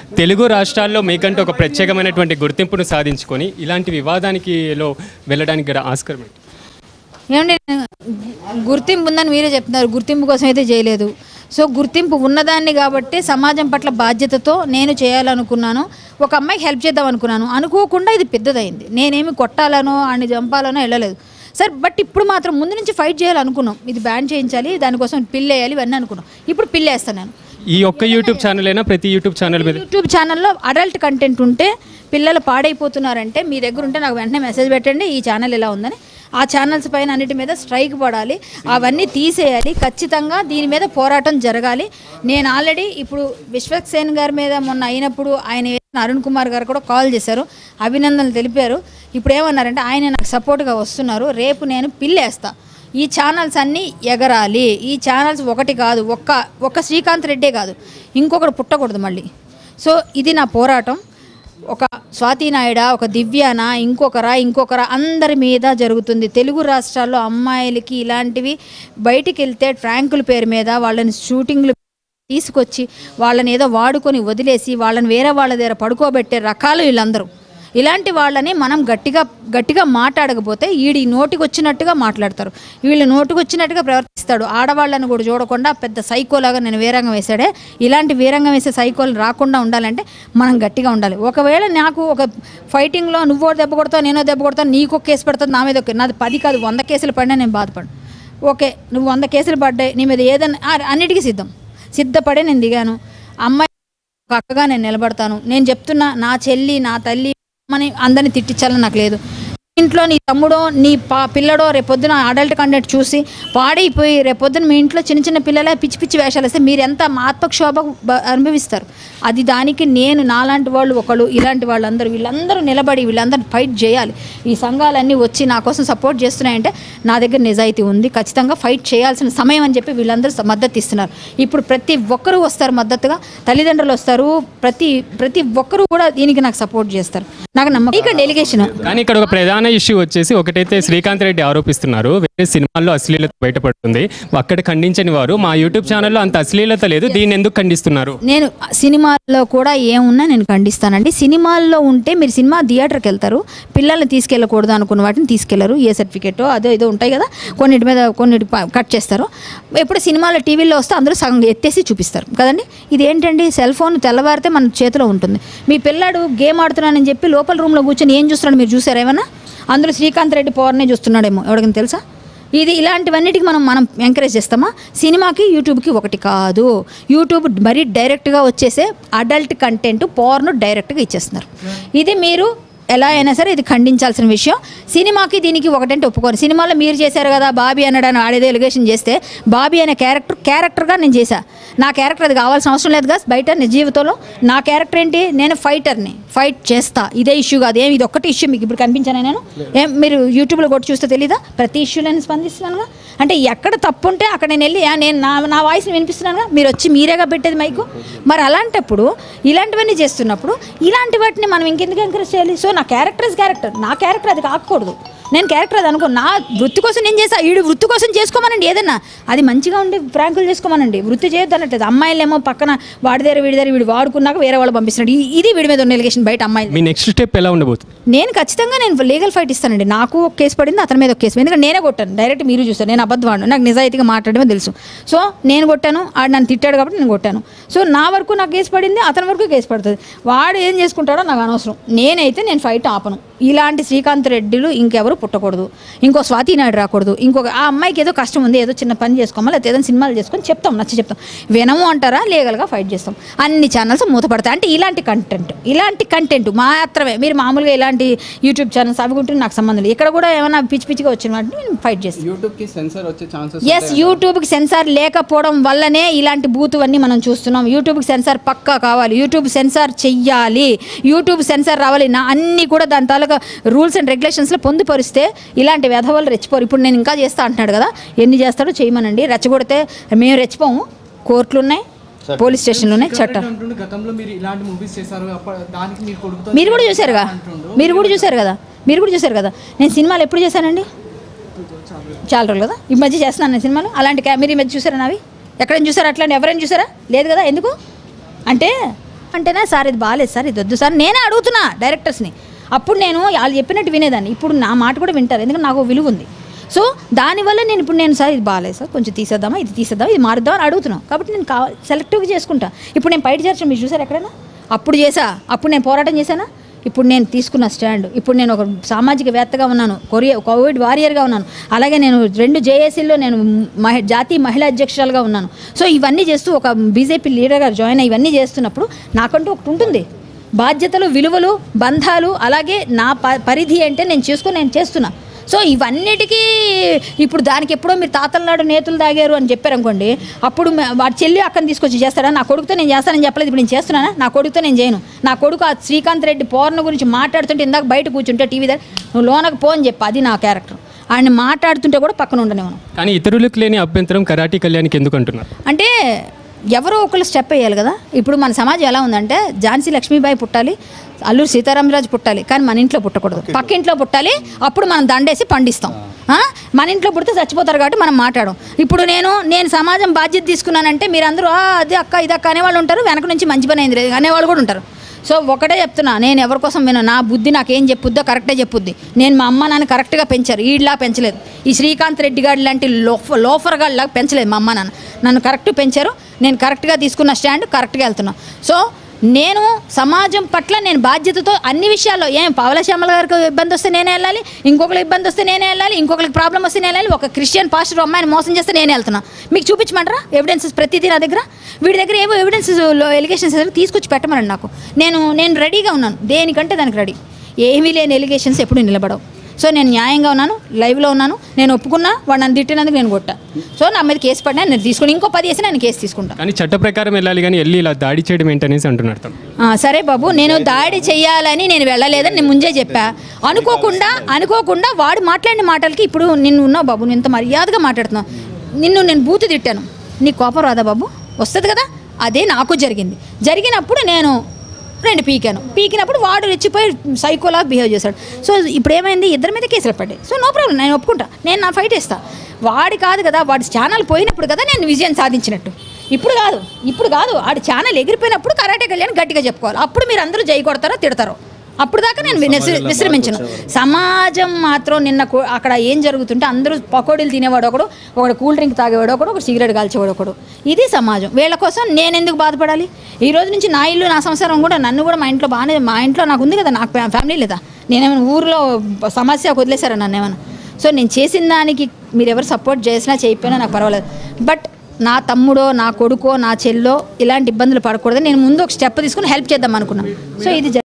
తెలుగు రాష్ట్రాల్లో మీకంటూ ఒక ప్రత్యేకమైనటువంటి గుర్తింపును సాధించుకొని ఇలాంటి వివాదానికి లో వెళ్ళడానికి గల ఆస్కారం ఏంటి? ఏమండి నేను గుర్తింపు ఉందని మీరే చెప్తున్నారు గుర్తింపు కోసం అయితే చేయలేదు సో గుర్తింపు ఉన్నదాన్ని కాబట్టి సమాజం పట్ల బాధ్యతతో నేను చేయాలనుకున్నాను ఒక అమ్మాయికి హెల్ప్ చేద్దాం అనుకున్నాను అనుకోకుండా ఇది పెద్దదైంది నేనేమి కొట్టాలనో అని చంపాలనో వెళ్ళలేదు సార్ బట్ ఇప్పుడు మాత్రం ముందు నుంచి ఫైట్ చేయాలనుకున్నాం ఇది బ్యాన్ చేయించాలి దానికోసం పిల్లి వేయాలి ఇవన్నీ అనుకున్నాం ఇప్పుడు పిల్లి వేస్తాను నేను ఈ ఒక్క యూట్యూబ్ ఛానల్ అయినా ప్రతి యూట్యూబ్ ఛానల్ మీద యూట్యూబ్ ఛానల్లో అడల్ట్ కంటెంట్ ఉంటే పిల్లలు పాడైపోతున్నారంటే మీ దగ్గర ఉంటే నాకు వెంటనే మెసేజ్ పెట్టండి ఈ ఛానల్ ఎలా ఉందని ఆ ఛానల్స్ పైన అన్నిటి మీద స్ట్రైక్ పడాలి అవన్నీ తీసేయాలి ఖచ్చితంగా దీని మీద పోరాటం జరగాలి నేను ఆల్రెడీ ఇప్పుడు విశ్వక్ సేన్ గారి మీద మొన్న అయినప్పుడు ఆయన వేసిన అరుణ్ కుమార్ గారు కూడా కాల్ చేశారు అభినందనలు తెలిపారు ఇప్పుడు ఏమన్నారంటే ఆయన నాకు సపోర్ట్గా వస్తున్నారు రేపు నేను పిల్లేస్తా ఈ ఛానల్స్ అన్నీ ఎగరాలి ఈ ఛానల్స్ ఒకటి కాదు ఒక్క ఒక్క శ్రీకాంత్ రెడ్డే కాదు ఇంకొకటి పుట్టకూడదు మళ్ళీ సో ఇది నా పోరాటం ఒక స్వాతి నాయుడా ఒక దివ్యానా ఇంకొకరా ఇంకొకరా అందరి మీద జరుగుతుంది తెలుగు రాష్ట్రాల్లో అమ్మాయిలకి ఇలాంటివి బయటికి వెళ్తే ట్రాంకుల పేరు మీద వాళ్ళని షూటింగ్లు తీసుకొచ్చి వాళ్ళని ఏదో వాడుకొని వదిలేసి వాళ్ళని వేరే వాళ్ళ దగ్గర పడుకోబెట్టే రకాలు వీళ్ళందరూ ఇలాంటి వాళ్ళని మనం గట్టిగా గట్టిగా మాట్లాడకపోతే ఈడి నోటికి వచ్చినట్టుగా మాట్లాడతారు వీళ్ళు నోటికి వచ్చినట్టుగా ప్రవర్తిస్తాడు ఆడవాళ్ళని కూడా చూడకుండా పెద్ద సైకోలాగా నేను వీరంగం వేసాడే ఇలాంటి వీరంగం వేసే సైకోలు రాకుండా ఉండాలంటే మనం గట్టిగా ఉండాలి ఒకవేళ నాకు ఒక ఫైటింగ్లో నువ్వో దెబ్బ కొడతావు నేనో దెబ్బ కొడతాను నీకు ఒక కేసు పడుతుంది నా మీద ఒక నాది పది కాదు వంద కేసులు పడినా నేను బాధపడు ఓకే నువ్వు వంద కేసులు పడ్డాయి నీ మీద ఏదైనా ఆ, అన్నిటికీ సిద్ధం సిద్ధపడే నేను దిగాను అమ్మాయి ఒక అక్కగా నేను నిలబడతాను నేను చెప్తున్నా నా చెల్లి నా తల్లి అమ్మని అందరిని తిట్టించాలని నాకు లేదు ఇంట్లో నీ తమ్ముడో నీ పా పిల్లడో రేపొద్దున అడల్ట్ కంటెంట్ చూసి పాడైపోయి రేపొద్దున మీ ఇంట్లో చిన్న చిన్న పిల్లలే పిచ్చి పిచ్చి వేషాలు వేస్తే మీరు ఎంత ఆత్మక్షోభ బ- అనుభవిస్తారు అది దానికి నేను నాలాంటి వాళ్ళు ఒకళ్ళు ఇలాంటి వాళ్ళందరూ వీళ్ళందరూ నిలబడి వీళ్ళందరూ ఫైట్ చేయాలి ఈ సంఘాలన్నీ వచ్చి నా కోసం సపోర్ట్ చేస్తున్నాయంటే నా దగ్గర నిజాయితీ ఉంది ఖచ్చితంగా ఫైట్ చేయాల్సిన సమయం అని చెప్పి వీళ్ళందరూ స- మద్దతు ఇస్తున్నారు ఇప్పుడు ప్రతి ఒక్కరూ వస్తారు మద్దతుగా తల్లిదండ్రులు వస్తారు ప్రతి ప్రతి ఒక్కరూ కూడా దీనికి నాకు సపోర్ట్ చేస్తారు నాకు నమ్మకం ఇక డెలిగేషన్ కానీ ఇక్కడ ఒక ప్రధాన ఇష్యూ వచ్చేసి ఒకటైతే శ్రీకాంత్ రెడ్డి ఆరోపిస్తున్నారు వేరే సినిమాల్లో అశ్లీలత బయటపడుతుంది అక్కడ ఖండించని వారు మా యూట్యూబ్ ఛానల్లో అంత అశ్లీలత లేదు దీన్ని ఎందుకు ఖండిస్తున్నారు నేను సినిమాల్లో కూడా ఏమున్నా నేను ఖండిస్తానండి సినిమాల్లో ఉంటే మీరు సినిమా థియేటర్కి వెళ్తారు పిల్లల్ని తీసుకెళ్ళకూడదు అనుకున్న వాటిని తీసుకెళ్లరు ఏ సర్టిఫికేటో అదో ఇదో ఉంటాయి కదా కొన్నిటి మీద కొన్నిటి ప- కట్ చేస్తారు ఎప్పుడు సినిమాలో టీవీలో వస్తే అందరూ సగం ఎత్తేసి చూపిస్తారు కదండి ఇది ఏంటండి సెల్ ఫోన్ తెల్లవారితే మన చేతిలో ఉంటుంది మీ పిల్లాడు గేమ్ ఆడుతున్నానని చెప్పి లోపల రూమ్లో కూర్చొని ఏం చూస్తున్నాడు మీరు చూసారా ఏమన్నా అందులో శ్రీకాంత్ రెడ్డి పవర్నే చూస్తున్నాడేమో ఎవరికైనా తెలుసా ఇది ఇలాంటివన్నిటికి మనం మనం ఎంకరేజ్ చేస్తామా సినిమాకి యూట్యూబ్కి ఒకటి కాదు యూట్యూబ్ మరీ డైరెక్ట్గా వచ్చేసే అడల్ట్ కంటెంట్ పోర్ను డైరెక్ట్గా ఇచ్చేస్తున్నారు ఇది మీరు ఎలా అయినా సరే ఇది ఖండించాల్సిన విషయం సినిమాకి దీనికి ఒకటంటే ఒప్పుకోను సినిమాలో మీరు చేశారు కదా బాబీ అన్నాడని ఆడేదో ఎలిగేషన్ చేస్తే బాబీ అనే క్యారెక్టర్ క్యారెక్టర్గా నేను చేశా నా క్యారెక్టర్ అది కావాల్సిన అవసరం లేదు కదా బయట నిజ జీవితంలో నా క్యారెక్టర్ ఏంటి నేను ఫైటర్ని ఫైట్ చేస్తా ఇదే ఇష్యూ కాదు ఏం ఇది ఒక్కటి ఇష్యూ మీకు ఇప్పుడు కనిపించాను నేను ఏం మీరు యూట్యూబ్లో కొట్టి చూస్తే తెలీదా ప్రతి ఇష్యూ నేను స్పందిస్తున్నానుగా అంటే ఎక్కడ తప్పు ఉంటే అక్కడ నేను వెళ్ళి "ఆ, నేను నా నా వాయిస్ని వినిపిస్తున్నానుగా మీరు వచ్చి మీరేగా పెట్టేది మైకు మరి అలాంటప్పుడు ఇలాంటివన్నీ చేస్తున్నప్పుడు ఇలాంటి వాటిని మనం ఇంకెందుకు ఎంకరేజ్ చేయాలి సో నా క్యారెక్టర్ ఇస్ క్యారెక్టర్ నా క్యారెక్టర్ అది కాకూడదు నేను క్యారెక్టర్ అది అనుకో నా వృత్తి కోసం నేను చేసా వీడు వృత్తి కోసం చేసుకోమనండి ఏదన్నా అది మంచిగా ఉండి ప్రాంకులు చేసుకోమనండి వృత్తి చేయొద్దు అన్నట్లేదు అమ్మాయిలేమో పక్కన వాడి దగ్గర వీడి దగ్గర వీడు వాడుకున్నాక వేరే వాళ్ళు పంపిస్తున్నాడు ఈ- ఇది వీడి మీద ఉన్న ఎలిగేషన్ బయట అమ్మాయిలు మీ నెక్స్ట్ స్టెప్ ఎలా ఉండబోతుంది నేను ఖచ్చితంగా నేను లీగల్ ఫైట్ ఇస్తానండి నాకు ఒక కేసు పడింది అతని మీద ఒక కేసు ఎందుకంటే నేనే కొట్టాను డైరెక్ట్ మీరు చూస్తారు నేను అబద్ధవాడు నాకు నిజాయితీగా మాట్లాడమే తెలుసు సో నేను కొట్టాను ఆడు నన్ను తిట్టాడు కాబట్టి నేను కొట్టాను సో నా వరకు నాకు కేసు పడింది అతని వరకు కేసు పడుతుంది వాడు ఏం చేసుకుంటాడో నాకు అనవసరం నేనైతే నేను ఫైట్ ఆపను ఇలాంటి శ్రీకాంత్ రెడ్డిలు ఇంకెవరు పుట్టకూడదు ఇంకో స్వాతి నాయుడు రాకూడదు ఇంకొక ఆ అమ్మాయికి ఏదో కష్టం ఉంది ఏదో చిన్న పని చేసుకోమా లేకపోతే ఏదైనా సినిమాలు చేసుకొని చెప్తాం నచ్చి చెప్తాం వినము అంటారా లీగల్గా ఫైట్ చేస్తాం అన్ని ఛానల్స్ మూతపడతాయి అంటే ఇలాంటి కంటెంట్ ఇలాంటి కంటెంట్ మాత్రమే మీరు మామూలుగా ఇలాంటి యూట్యూబ్ ఛానల్స్ అవి ఉంటే నాకు సంబంధం లేదు ఇక్కడ కూడా ఏమైనా పిచ్చి పిచ్చిగా వచ్చిన వాటిని నేను ఫైట్ చేస్తాను యూట్యూబ్ కి సెన్సార్ వచ్చే ఛాన్సెస్ ఎస్ యూట్యూబ్కి సెన్సార్ లేకపోవడం వల్లనే ఇలాంటి బూతువన్నీ మనం చూస్తున్నాం యూట్యూబ్కి సెన్సార్ పక్కా కావాలి యూట్యూబ్ సెన్సార్ చెయ్యాలి యూట్యూబ్ సెన్సార్ రావాలి నా అన్నీ కూడా దాని తాలూకా రూల్స్ అండ్ రెగ్యులేషన్స్లో పొందుపరిస్తే ఇలాంటి వ్యధవలు రెచ్చిపోరు ఇప్పుడు నేను ఇంకా చేస్తా అంటున్నాడు కదా ఎన్ని చేస్తాడో చేయమనండి రెచ్చగొడితే మేము రెచ్చిపోము కోర్టులు ఉన్నాయి పోలీస్ స్టేషన్లు ఉన్నాయి చట్టం అంటుండు గతంలో మీరు ఇలాంటి మూవీస్ చేశారు అప్ప- దానికి మీరు కొడుకుతో మీరు కూడా చూశారుగా మీరు కూడా చూశారు కదా మీరు కూడా చూశారు కదా నేను సినిమాలు ఎప్పుడు చేశానండి చాలా రోజులు కదా ఈ మధ్య చేస్తున్నాను నేను సినిమాలు అలాంటి క్యా- మీరు ఈ మధ్య చూసారా నావి ఎక్కడైనా చూసారా అట్లాంటి ఎవరైనా చూసారా లేదు కదా ఎందుకు అంటే అంటేనే సార్ ఇది బాగాలేదు సార్ ఇది వద్దు సార్ నేనే అడుగుతున్నా డైరెక్టర్స్ని అప్పుడు నేను వాళ్ళు చెప్పినట్టు వినేదాన్ని ఇప్పుడు నా మాట కూడా వింటారు ఎందుకంటే నాకు విలువ ఉంది సో దానివల్ల నేను ఇప్పుడు నేను సార్ ఇది బాగాలేదు సార్ కొంచెం తీసేద్దామా ఇది తీసేద్దామా ఇది మారుద్దాం అని అడుగుతున్నాను కాబట్టి నేను కావాలి సెలెక్టివ్గా చేసుకుంటా ఇప్పుడు నేను బయట చేర్చడం మీరు చూసారు ఎక్కడైనా అప్పుడు చేసా అప్పుడు నేను పోరాటం చేశానా ఇప్పుడు నేను తీసుకున్న స్టాండ్ ఇప్పుడు నేను ఒక సామాజికవేత్తగా ఉన్నాను కొరియా కోవిడ్ వారియర్గా ఉన్నాను అలాగే నేను రెండు జేఏసీల్లో నేను మహి జాతీయ మహిళా అధ్యక్షురాలుగా ఉన్నాను సో ఇవన్నీ చేస్తూ ఒక బీజేపీ లీడర్గా జాయిన్ అయ్యి ఇవన్నీ చేస్తున్నప్పుడు నాకంటూ ఒకటి ఉంటుంది బాధ్యతలు విలువలు బంధాలు అలాగే నా ప పరిధి అంటే నేను చేసుకొని నేను చేస్తున్నా సో ఇవన్నిటికీ ఇప్పుడు దానికి ఎప్పుడో మీరు తాతల నాడు నేతులు తాగారు అని చెప్పారనుకోండి అప్పుడు మ- వాడి చెల్లి అక్కని తీసుకొచ్చి చేస్తాడా నా కొడుకుతో నేను చేస్తానని చెప్పలేదు ఇప్పుడు నేను చేస్తున్నానా నా కొడుకుతో నేను చేయను నా కొడుకు ఆ శ్రీకాంత్ రెడ్డి పోర్న గురించి మాట్లాడుతుంటే ఇందాక బయట కూర్చుంటే టీవీ దగ్గర నువ్వు లోనకు పో అని చెప్పి అది నా క్యారెక్టర్ ఆయన మాట్లాడుతుంటే కూడా పక్కన ఉండనివ్వను కానీ ఇతరులకు లేని అభ్యంతరం కరాటీ కళ్యాణ్కి ఎందుకు అంటున్నారు అంటే ఎవరో ఒకరు స్టెప్ వేయాలి కదా ఇప్పుడు మన సమాజం ఎలా ఉందంటే ఝాన్సీ లక్ష్మీబాయి పుట్టాలి అల్లూరు సీతారామరాజు పుట్టాలి కానీ మన ఇంట్లో పుట్టకూడదు పక్క ఇంట్లో పుట్టాలి అప్పుడు మనం దండేసి పండిస్తాం ఆ? మన ఇంట్లో పుడితే చచ్చిపోతారు కాబట్టి మనం మాట్లాడం ఇప్పుడు నేను నేను సమాజం బాధ్యత తీసుకున్నానంటే మీరందరూ "ఆ, అది అక్క ఇది అక్క అనేవాళ్ళు ఉంటారు వెనక నుంచి మంచి పని అయింది రే" అనేవాళ్ళు కూడా ఉంటారు సో ఒకటే చెప్తున్నా నేను ఎవరి కోసం విను నా బుద్ధి నాకేం చెప్పుద్దో కరెక్టే చెప్పుద్ది నేను మా అమ్మ నాన్న కరెక్ట్గా పెంచారు ఈడ్లా పెంచలేదు ఈ శ్రీకాంత్ రెడ్డి గారు లాంటి లోఫ లోఫర్ గాడిలాగా పెంచలేదు మా అమ్మ నాన్న నన్ను కరెక్ట్ పెంచారు నేను కరెక్ట్గా తీసుకున్న స్టాండ్ కరెక్ట్గా వెళ్తున్నా సో నేను సమాజం పట్ల నేను బాధ్యతతో అన్ని విషయాల్లో ఏం పవలశ్యామల గారికి ఇబ్బంది వస్తే నేనే వెళ్ళాలి ఇంకొకరికి ఇబ్బంది వస్తే నేనే వెళ్ళాలి ఇంకొకరికి ప్రాబ్లం వస్తే నేను వెళ్ళాలి ఒక క్రిస్టియన్ పాస్టర్ అమ్మాయిని మోసం చేస్తే నేనే వెళ్తున్నా మీకు చూపించమంటారా ఎవిడెన్సెస్ ప్రతిదీ నా దగ్గర వీడి దగ్గర ఏవో ఎవిడెన్సెస్ ఎలిగేషన్స్ తీసుకొచ్చి పెట్టమనండి నాకు నేను నేను రెడీగా ఉన్నాను దేనికంటే దానికి రెడీ ఏమీ లేని ఎలిగేషన్స్ ఎప్పుడు నిలబడవు సో నేను న్యాయంగా ఉన్నాను లైవ్లో ఉన్నాను నేను ఒప్పుకున్నా వాడు నన్ను తిట్టినందుకు నేను కొట్టా సో నా మీద కేసు పడినా నేను తీసుకుని ఇంకో పది వేసి నేను కేసు తీసుకుంటా కానీ చట్ట ప్రకారం వెళ్ళాలి కానీ వెళ్ళి ఇలా దాడి చేయడం ఏంటనేసి అంటున్నారు తను. ఆ, సరే బాబు నేను దాడి చెయ్యాలని నేను వెళ్ళలేదని నేను ముందే చెప్పా అనుకోకుండా అనుకోకుండా వాడు మాట్లాడిన మాటలకి ఇప్పుడు నిన్ను ఉన్నావు బాబు నువ్వు ఇంత మర్యాదగా మాట్లాడుతున్నావు నిన్ను నేను బూతు తిట్టాను నీ కోపం రాదా బాబు వస్తుంది కదా అదే నాకు జరిగింది జరిగినప్పుడు నేను రెండు పీకాను పీకినప్పుడు వాడు రెచ్చిపోయి సైకోలా బిహేవ్ చేశాడు సో ఇప్పుడు ఏమైంది ఇద్దరి మీద కేసులు పడ్డాయి సో నో ప్రాబ్లం నేను ఒప్పుకుంటా నేను నా ఫైట్ ఇస్తా వాడి కాదు కదా వాడి ఛానల్ పోయినప్పుడు కదా నేను విజయం సాధించినట్టు ఇప్పుడు కాదు ఇప్పుడు కాదు ఆడి ఛానల్ ఎగిరిపోయినప్పుడు కరాటే కళ్యాణ్ గట్టిగా చెప్పుకోవాలి అప్పుడు మీరు అందరూ జై కొడతారో తిడతారో అప్పుడు దాకా నేను విశ్ర- విశ్రమించను సమాజం మాత్రం నిన్న కూ- అక్కడ ఏం జరుగుతుంటే అందరూ పకోడీలు తినేవాడు ఒకడు ఒకడు కూల్ డ్రింక్ తాగేవాడు ఒకడు ఒక సిగరెట్ కాల్చేవాడు ఒకడు ఇది సమాజం వీళ్ళ కోసం నేను ఎందుకు బాధపడాలి ఈ రోజు నుంచి నా ఇల్లు నా సంసారం కూడా నన్ను కూడా మా ఇంట్లో బాగానే మా ఇంట్లో నాకు ఉంది కదా నాకు ఫ్యా- ఫ్యామిలీ లేదా నేనేమైనా ఊర్లో సమస్య వదిలేశారా నన్ను ఏమైనా సో నేను చేసిన దానికి మీరు ఎవరు సపోర్ట్ చేసినా చేయకపోయినా నాకు పర్వాలేదు బట్ నా తమ్ముడో నా కొడుకో నా చెల్లో ఇలాంటి ఇబ్బందులు పడకూడదు నేను ముందు ఒక స్టెప్ తీసుకుని హెల్ప్ చేద్దాం అనుకున్నాను సో ఇది జరి-